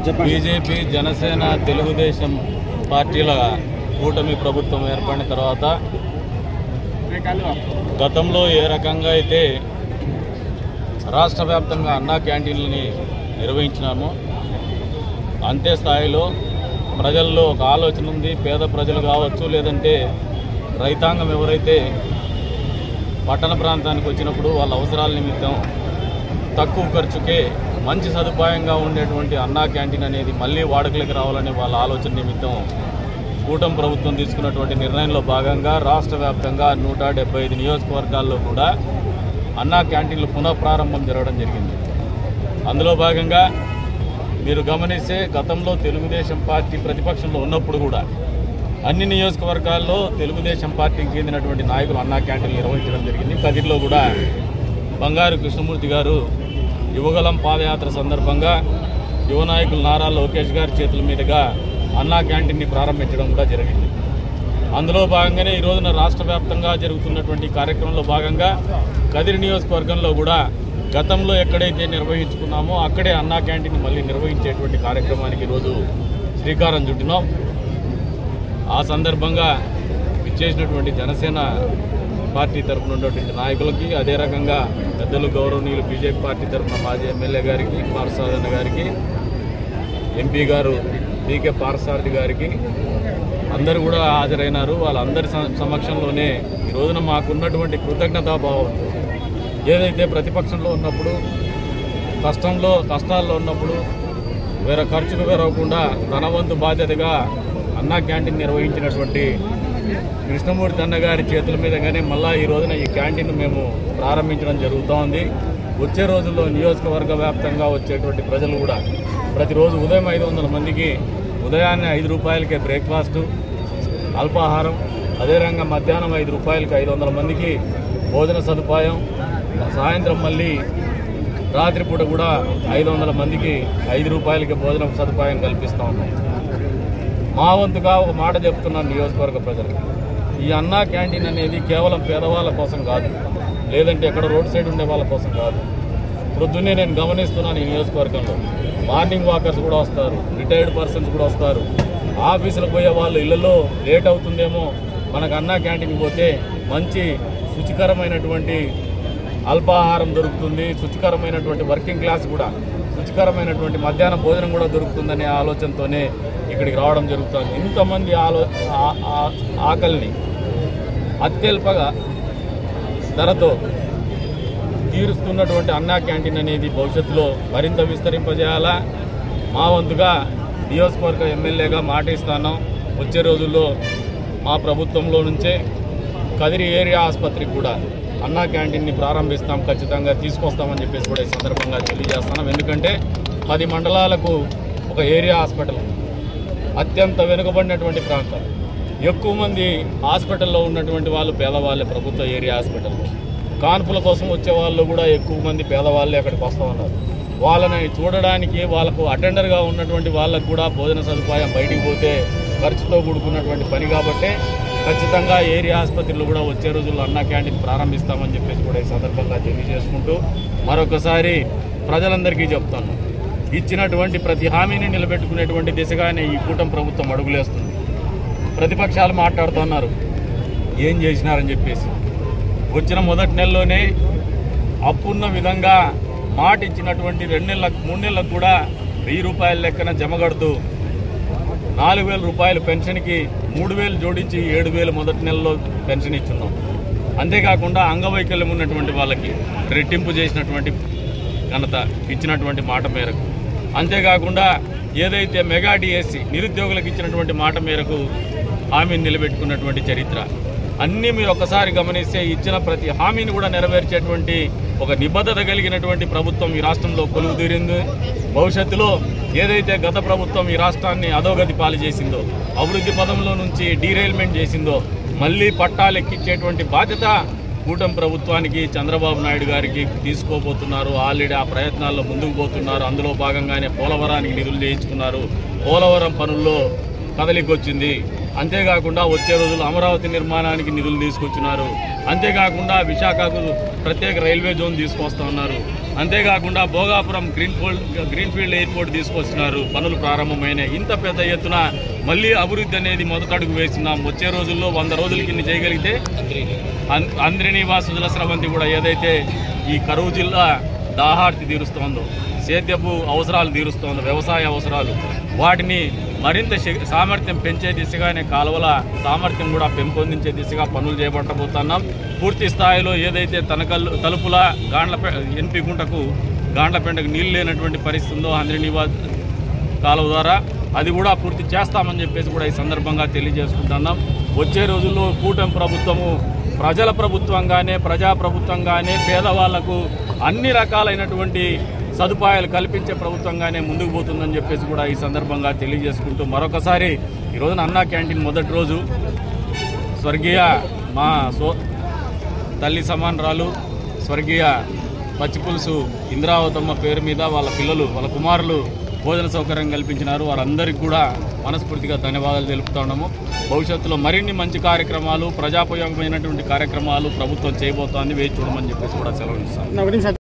చెప్పండి బీజేపీ జనసేన తెలుగుదేశం పార్టీల కూటమి ప్రభుత్వం ఏర్పడిన తర్వాత గతంలో ఏ రకంగా అయితే రాష్ట్ర వ్యాప్తంగా అన్నా క్యాంటీన్లని నిర్వహించినామో అంతే స్థాయిలో ప్రజల్లో ఒక ఆలోచన ఉంది పేద ప్రజలు కావచ్చు లేదంటే రైతాంగం ఎవరైతే పట్టణ ప్రాంతానికి వచ్చినప్పుడు వాళ్ళ అవసరాల నిమిత్తం తక్కువ ఖర్చుకే మంచి సదుపాయంగా ఉండేటువంటి అన్నా క్యాంటీన్ అనేది మళ్ళీ వాడుకలోకి రావాలనే వాళ్ళ ఆలోచన నిమిత్తం కూటమి ప్రభుత్వం తీసుకున్నటువంటి నిర్ణయంలో భాగంగా రాష్ట్ర వ్యాప్తంగా నూట డెబ్బై ఐదు నియోజకవర్గాల్లో కూడా అన్నా క్యాంటీన్లు పునఃప్రారంభం జరగడం జరిగింది అందులో భాగంగా మీరు గమనిస్తే గతంలో తెలుగుదేశం పార్టీ ప్రతిపక్షంలో ఉన్నప్పుడు కూడా అన్ని నియోజకవర్గాల్లో తెలుగుదేశం పార్టీకి చెందినటువంటి నాయకులు అన్నా క్యాంటీన్లు నిర్వహించడం జరిగింది కదిరిలో కూడా బంగారు కృష్ణమూర్తి గారు యువగలం పాదయాత్ర సందర్భంగా యువ నాయకులు నారా లోకేష్ గారి చేతుల మీదుగా అన్నా క్యాంటీన్ని ప్రారంభించడం కూడా జరిగింది అందులో భాగంగానే ఈ రోజున రాష్ట్ర వ్యాప్తంగా జరుగుతున్నటువంటి కార్యక్రమంలో భాగంగా కదిరి నియోజకవర్గంలో కూడా గతంలో ఎక్కడైతే నిర్వహించుకున్నామో అక్కడే అన్నా క్యాంటీన్ మళ్ళీ నిర్వహించేటువంటి కార్యక్రమానికి ఈరోజు శ్రీకారం చుట్టినాం ఆ సందర్భంగా ఇచ్చేసినటువంటి జనసేన పార్టీ తరఫున ఉన్నటువంటి నాయకులకి అదే రకంగా పెద్దలు గౌరవనీయులు బీజేపీ పార్టీ తరఫున మాజీ ఎమ్మెల్యే గారికి పార్సాదన్న గారికి ఎంపీ గారు పీకే పార్సారథి గారికి అందరూ కూడా హాజరైనారు వాళ్ళందరి స- సమక్షంలోనే ఈ రోజున మాకున్నటువంటి కృతజ్ఞతాభావం ఏదైతే ప్రతిపక్షంలో ఉన్నప్పుడు కష్టంలో కష్టాల్లో ఉన్నప్పుడు వేరే ఖర్చుకు వేరవకుండా తన వంతు బాధ్యతగా అన్నా క్యాంటీన్ నిర్వహించినటువంటి కృష్ణమూర్తి అన్న గారి చేతుల మీదగానే మళ్ళా ఈ రోజున ఈ క్యాంటీన్ మేము ప్రారంభించడం జరుగుతూ ఉంది వచ్చే రోజుల్లో నియోజకవర్గ వ్యాప్తంగా వచ్చేటువంటి ప్రజలు కూడా ప్రతిరోజు ఉదయం ఐదు వందల మందికి ఉదయాన్నే ఐదు రూపాయలకే బ్రేక్ఫాస్ట్ అల్పాహారం అదే రంగా మధ్యాహ్నం ఐదు రూపాయలకి ఐదు వందల మందికి భోజన సదుపాయం సాయంత్రం మళ్ళీ రాత్రిపూట కూడా ఐదు వందల మందికి ఐదు రూపాయలకి భోజనం సదుపాయం కల్పిస్తూ ఉన్నాం మా వంతుగా ఒక మాట చెప్తున్నాను నియోజకవర్గ ప్రజలకు ఈ అన్నా క్యాంటీన్ అనేది కేవలం పేదవాళ్ళ కోసం కాదు లేదంటే ఎక్కడ రోడ్ సైడ్ ఉండే వాళ్ళ కోసం కాదు ప్రొద్దున్నే నేను గమనిస్తున్నాను ఈ నియోజకవర్గంలో మార్నింగ్ వాకర్స్ కూడా వస్తారు రిటైర్డ్ పర్సన్స్ కూడా వస్తారు ఆఫీసులకు పోయే వాళ్ళు ఇళ్లలో లేట్ అవుతుందేమో మనకు అన్నా క్యాంటీన్కి పోతే మంచి శుచికరమైనటువంటి అల్పాహారం దొరుకుతుంది శుచికరమైనటువంటి వర్కింగ్ క్లాస్ కూడా రుచికరమైనటువంటి మధ్యాహ్నం భోజనం కూడా దొరుకుతుందనే ఆలోచనతోనే ఇక్కడికి రావడం జరుగుతుంది ఇంతమంది ఆలో ఆ- ఆ- ఆకలిని అత్యల్పగా ధరతో తీరుస్తున్నటువంటి అన్నా క్యాంటీన్ అనేది భవిష్యత్తులో మరింత విస్తరింపజేయాలా మా వంతుగా నియోజకవర్గ ఎమ్మెల్యేగా మాట ఇస్తాను వచ్చే రోజుల్లో మా ప్రభుత్వంలో నుంచే కదిరి ఏరియా ఆసుపత్రికి కూడా అన్నా క్యాంటీన్ని ప్రారంభిస్తాం ఖచ్చితంగా తీసుకొస్తామని చెప్పేసి కూడా ఈ సందర్భంగా తెలియజేస్తున్నాం ఎందుకంటే పది మండలాలకు ఒక ఏరియా హాస్పిటల్ ఉంది. అత్యంత వెనుకబడినటువంటి ప్రాంతం ఎక్కువ మంది హాస్పిటల్లో ఉన్నటువంటి వాళ్ళు పేదవాళ్ళే ప్రభుత్వ ఏరియా హాస్పిటల్లో కాన్పుల కోసం వచ్చే వాళ్ళు కూడా ఎక్కువ మంది పేదవాళ్ళే అక్కడికి వస్తూ ఉన్నారు వాళ్ళని చూడడానికి వాళ్ళకు అటెండర్గా ఉన్నటువంటి వాళ్ళకు కూడా భోజన సదుపాయం బయటికి పోతే ఖర్చుతో కూడుకున్నటువంటి పని కాబట్టి ఖచ్చితంగా ఏరియా ఆసుపత్రులు కూడా వచ్చే రోజుల్లో అన్నా క్యాంటీన్ ప్రారంభిస్తామని చెప్పేసి కూడా ఈ సందర్భంగా తెలియజేసుకుంటూ మరొకసారి ప్రజలందరికీ చెప్తాను ఇచ్చినటువంటి ప్రతి హామీని నిలబెట్టుకునేటువంటి దిశగానే ఈ కూటమి ప్రభుత్వం అడుగులేస్తుంది ప్రతిపక్షాలు మాట్లాడుతున్నారు ఏం చేసినారని చెప్పేసి వచ్చిన మొదటి నెలలోనే అప్పున్న విధంగా మాట ఇచ్చినటువంటి రెండు నెలలకు మూడు నెలలకు కూడా వెయ్యి రూపాయల లెక్కన జమ కడుతూ నాలుగు వేల రూపాయలు పెన్షన్కి మూడు వేలు జోడించి ఏడు వేలు మొదటి నెలలో పెన్షన్ ఇచ్చున్నాం అంతేకాకుండా అంగవైకల్యం ఉన్నటువంటి వాళ్ళకి రెట్టింపు చేసినటువంటి ఘనత ఇచ్చినటువంటి మాట మేరకు అంతేకాకుండా ఏదైతే మెగా డిఎస్సి నిరుద్యోగులకు ఇచ్చినటువంటి మాట మేరకు హామీని నిలబెట్టుకున్నటువంటి చరిత్ర అన్నీ మీరు ఒకసారి గమనిస్తే ఇచ్చిన ప్రతి హామీని కూడా నెరవేర్చేటువంటి ఒక నిబద్ధత కలిగినటువంటి ప్రభుత్వం ఈ రాష్ట్రంలో కొలువు తీరింది భవిష్యత్తులో ఏదైతే గత ప్రభుత్వం ఈ రాష్ట్రాన్ని అధోగతి పాలు చేసిందో అభివృద్ధి పదంలో నుంచి డీరైల్మెంట్ చేసిందో మళ్ళీ పట్టాలు ఎక్కించేటువంటి బాధ్యత కూటమి ప్రభుత్వానికి చంద్రబాబు నాయుడు గారికి తీసుకోబోతున్నారు ఆల్రెడీ ఆ ప్రయత్నాల్లో ముందుకు పోతున్నారు అందులో భాగంగానే పోలవరానికి నిధులు చేయించుకున్నారు పోలవరం పనుల్లో కదలికొచ్చింది అంతేకాకుండా వచ్చే రోజుల్లో అమరావతి నిర్మాణానికి నిధులు తీసుకొచ్చినారు అంతేకాకుండా విశాఖకు ప్రత్యేక రైల్వే జోన్ తీసుకొస్తా ఉన్నారు అంతేకాకుండా Bhogapuram green field green field airport తీసుకొస్తున్నారు పనులు ప్రారంభమైనాయి ఇంత పెద్ద ఎత్తున మళ్ళీ అభివృద్ధి అనేది మొదటడుగు వేస్తున్నాం వచ్చే రోజుల్లో వంద రోజులకి ఇన్ని చేయగలిగితే అం- అంద్రిని వాసుల స్రవంతి కూడా ఏదైతే ఈ కరువు జిల్లా దాహార్తి తీరుస్తోందో సేద్యపు అవసరాలు తీరుస్తోందో వ్యవసాయ అవసరాలు వాటిని మరింత శ- సామర్థ్యం పెంచే దిశగానే కాలువల సామర్థ్యం కూడా పెంపొందించే దిశగా పనులు చేపట్టబోతున్నాం పూర్తి స్థాయిలో ఏదైతే తనకల్లు తలుపుల గాండ్లపే ఎన్పి గుంటకు గాండ్లపెంటకు నీళ్లు లేనటువంటి పరిస్థితి ఉందో అంద్రిని కాలువ ద్వారా అది కూడా పూర్తి చేస్తామని చెప్పేసి కూడా ఈ సందర్భంగా తెలియజేసుకుంటున్నాం వచ్చే రోజుల్లో కూటమి ప్రభుత్వము ప్రజల ప్రభుత్వంగానే ప్రజా ప్రభుత్వంగానే పేదవాళ్లకు అన్ని రకాలైనటువంటి సదుపాయాలు కల్పించే ప్రభుత్వంగానే ముందుకు పోతుందని చెప్పేసి కూడా ఈ సందర్భంగా తెలియజేసుకుంటూ మరొకసారి ఈ రోజున అన్నా క్యాంటీన్ మొదటి రోజు స్వర్గీయ మా సో తల్లి సమానరాలు స్వర్గీయ పచ్చిపులుసు ఇంద్రావతమ్మ పేరు మీద వాళ్ళ పిల్లలు వాళ్ళ కుమారులు భోజన సౌకర్యం కల్పించినారు వారందరికీ కూడా మనస్ఫూర్తిగా ధన్యవాదాలు తెలుపుతా ఉన్నాము భవిష్యత్తులో మరిన్ని మంచి కార్యక్రమాలు ప్రజాపయోగమైనటువంటి కార్యక్రమాలు ప్రభుత్వం చేయబోతోంది వేచి చూడమని చెప్పేసి కూడా సెలవు ఇస్తాను